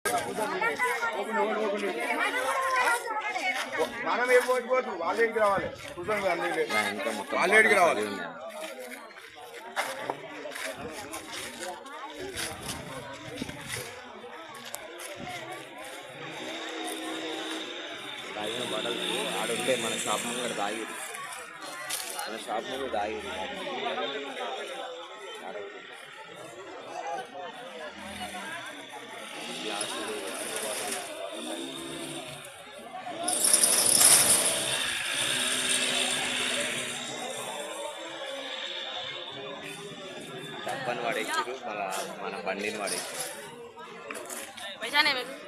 మనం ఏం పోవచ్చు వాళ్ళ ఇంటికి రావాలి కూర్చొని అందరికీ ఇంకా మొత్తం వాళ్ళ ఇంటికి రావాలి తాగిన బట్టలు ఆడుంటే మన షాప్ ముందు తాగి మన షాప్ ముందు తాగి డబ్బాని వాడేసారు మన మన బండిని వాడేసారు पैसा नहीं मेरे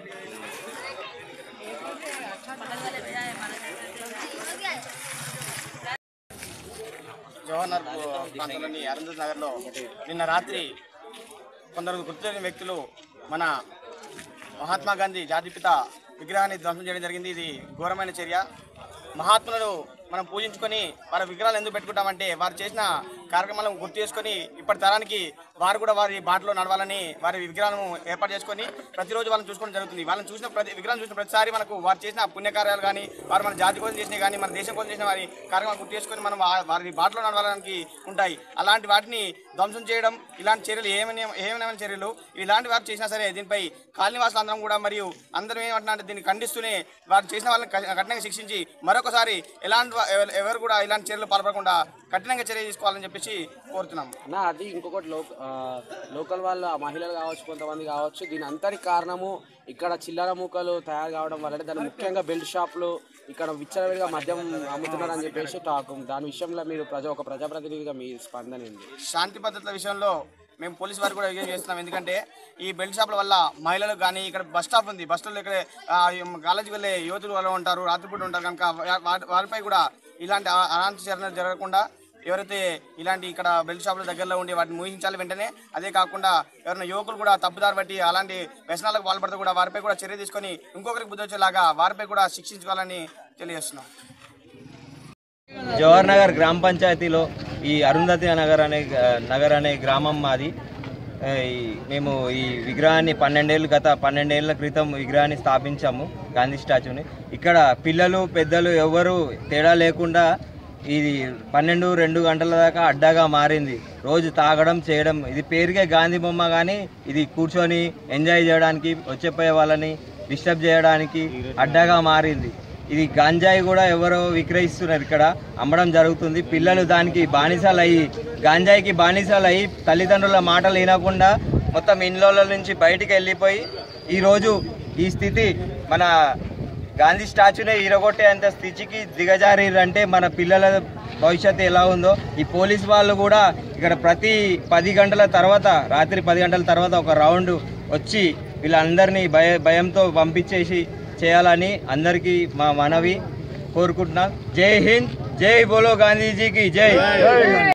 జవహర్ ప్రాంతంలోని అరుంధతి నగర్లో నిన్న రాత్రి కొందరు గుర్తు తెలియని వ్యక్తులు మన మహాత్మా గాంధీ జాతిపిత విగ్రహాన్ని ధ్వంసం చేయడం జరిగింది ఇది ఘోరమైన చర్య మహాత్ములను మనం పూజించుకొని వారి విగ్రహాలు ఎందుకు పెట్టుకుంటామంటే వారు చేసిన కార్యక్రమాలను గుర్తు చేసుకొని ఇప్పటి తరానికి వారు కూడా వారి బాటలో నడవాలని వారి విగ్రహాలను ఏర్పాటు చేసుకొని ప్రతిరోజు వాళ్ళని చూసుకోవడం జరుగుతుంది వాళ్ళని చూసిన ప్రతి విగ్రహం చూసిన ప్రతిసారి మనకు వారు చేసిన పుణ్యకార్యాలు కానీ వారు మన జాతి కోసం చేసినవి కానీ మన దేశం కోసం చేసిన వారి కార్యక్రమాలు గుర్తు చేసుకొని మనం వా- వారి బాటలో నడవడానికి ఉంటాయి అలాంటి వాటిని ధ్వంసం చేయడం ఇలాంటి చర్యలు ఏమైనా ఏమైనా చర్యలు ఇలాంటి వారు చేసినా సరే దీనిపై కాలనీవాసులు అందరం కూడా మరియు అందరం ఏమంటున్నారంటే దీన్ని ఖండిస్తూనే వారు చేసిన వాళ్ళని క- కఠినంగా శిక్షించి మరొకసారి ఎలాంటి వా- ఎవ- ఎవరు కూడా ఇలాంటి చర్యలు పాల్పడకుండా కఠినంగా చర్య తీసుకోవాలని చెప్పేసి కోరుతున్నాం అన్న అది ఇంకొకటి లో ఆ, లోకల్ వాళ్ళ మహిళలు కావచ్చు కొంతమంది కావచ్చు దీని అంతటి కారణము ఇక్కడ చిల్లర మూకలు తయారు కావడం వల్ల దాని ముఖ్యంగా బెల్ట్ షాపులు ఇక్కడ విచ్చలవిడిగా మద్యం అమ్ముతున్నారని చెప్పేసి టాక్ దాని విషయంలో మీరు ప్రజా ఒక ప్రజాప్రతినిధిగా మీ స్పందన ఏంది శాంతి భద్రతల విషయంలో మేము పోలీసు వారికి కూడా విజయం చేస్తున్నాం ఎందుకంటే ఈ బెల్ట్ షాపుల వల్ల మహిళలకు కానీ ఇక్కడ బస్ స్టాప్ ఉంది బస్ స్టాప్లో ఇక్కడ ఆ, కాలేజీకి వెళ్ళే యువతులు వాళ్ళు ఉంటారు రాత్రిపూట ఉంటారు కనుక వా- వా- వారిపై కూడా ఇలాంటి అ- అలాంటి చర్యలు జరగకుండా ఎవరైతే ఇలాంటి ఇక్కడ బెల్ట్ షాపుల దగ్గరలో ఉండి వాటిని ముగించాలి వెంటనే అదే కాకుండా ఎవరైనా యువకులు కూడా తప్పుదారి బట్టి అలాంటి వ్యసనాలకు పాల్పడితే కూడా వారిపై కూడా చర్య తీసుకొని ఇంకొకరికి బుద్ధి వచ్చేలాగా వారిపై కూడా శిక్షించుకోవాలని తెలియజేస్తున్నాం జవహర్ నగర్ గ్రామ పంచాయతీలో ఈ అరుంధతి నగర్ అనే నగర్ అనే గ్రామం మాది ఏ, ఈ- మేము ఈ విగ్రహాన్ని పన్నెండేళ్ళు గత పన్నెండేళ్ల క్రితం విగ్రహాన్ని స్థాపించాము గాంధీ స్టాచ్యూని ఇక్కడ పిల్లలు పెద్దలు ఎవరు తేడా లేకుండా ఇది పన్నెండు రెండు గంటల దాకా అడ్డాగా మారింది రోజు తాగడం చేయడం ఇది పేరుకే గాంధీ బొమ్మ కానీ ఇది కూర్చొని ఎంజాయ్ చేయడానికి వచ్చేపోయే వాళ్ళని డిస్టర్బ్ చేయడానికి అడ్డాగా మారింది ఇది గాంజాయి కూడా ఎవరో విక్రయిస్తున్నారు ఇక్కడ అమ్మడం జరుగుతుంది పిల్లలు దానికి బానిసలు అయ్యి గాంజాయికి బానిసలు అయ్యి తల్లిదండ్రుల మాటలు వినకుండా మొత్తం ఇండ్ల నుంచి బయటికి వెళ్ళిపోయి ఈరోజు ఈ స్థితి మన గాంధీ స్టాచ్యూనే ఇరగొట్టేంత స్థితికి దిగజారంటే మన పిల్లల భవిష్యత్తు ఎలా ఉందో ఈ పోలీస్ వాళ్ళు కూడా ఇక్కడ ప్రతి పది గంటల తర్వాత రాత్రి పది గంటల తర్వాత ఒక రౌండ్ వచ్చి వీళ్ళందరినీ భయ భయంతో పంపించేసి చేయాలని అందరికీ మా మనవి కోరుకుంటున్నాం జై హింద్ జై బోలో గాంధీజీకి జై